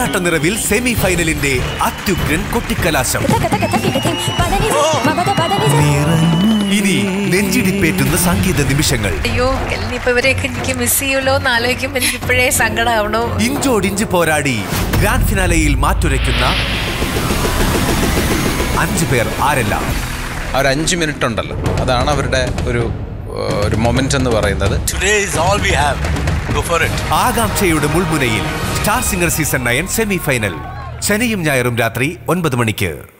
പോരാട്ട നിറവിൽ സെമി ഫൈനലിന്റെ അത്യുഗ്രൻ കൊട്ടിക്കലാശം ഇനി നെഞ്ചിടിപ്പേറ്റുന്ന സംഗീത നിമിഷങ്ങൾ അയ്യോ ഇനിയിപ്പോ ഇവരെയൊക്കെ എനിക്ക് മിസ് ചെയ്യുമല്ലോ എന്ന് ആലോചിക്കുമ്പോ എനിക്ക് ഇപ്പോഴേ സങ്കടമാവണോ ഇഞ്ചോടിഞ്ച് പോരാടി ഗ്രാൻഡ് ഫിനാലയിൽ മാറ്റുരയ്ക്കുന്ന അഞ്ചു പേർ ആരെല്ലാം ആ ഒരു അഞ്ച് മിനിറ്റ് ഉണ്ടല്ലോ അതാണ് അവരുടെ ഒരു ഏഹ്, ഒരു മൊമെന്റ് എന്ന് പറയുന്നത് Today is all we have. Go for it. ആകാംക്ഷയുടെ മുൾമുനയിൽ star singer season nine semi final ശനിയും ഞായറും രാത്രി ഒൻപത് മണിക്ക്